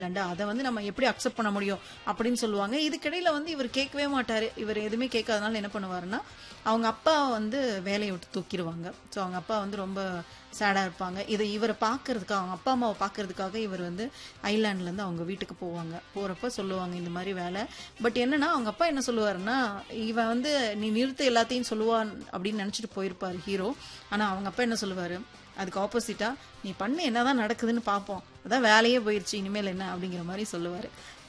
island அதை வந்து நம்ம எப்படி அக்செப்ட் பண்ண முடியும் அப்படின்னு சொல்லுவாங்க இதுக்கிடையில வந்து இவர் கேட்கவே மாட்டாரு இவர் எதுவுமே கேட்காதனால என்ன பண்ணுவாருன்னா அவங்க அப்பா வந்து வேலையை விட்டு தூக்கிடுவாங்க ஸோ அவங்க அப்பா வந்து ரொம்ப சேடா இருப்பாங்க இதை இவரை பார்க்கறதுக்காக அவங்க அப்பா அம்மாவை பார்க்கறதுக்காக இவர் வந்து ஐலாண்ட்ல இருந்து அவங்க வீட்டுக்கு போவாங்க போறப்ப சொல்லுவாங்க இந்த மாதிரி வேலை பட் என்னன்னா அவங்க அப்பா என்ன சொல்லுவாருன்னா இவன் வந்து நீ நிறுத்த எல்லாத்தையும் சொல்லுவான் அப்படின்னு நினைச்சிட்டு போயிருப்பாரு ஹீரோ ஆனா அவங்க அப்பா என்ன சொல்லுவாரு அதுக்கு ஆப்போசிட்டா நீ பண்ணு என்னதான் நடக்குதுன்னு பார்ப்போம் அதான் வேலையே போயிருச்சு இனிமேல் என்ன அப்படிங்கிற மாதிரி சொல்லுவாரு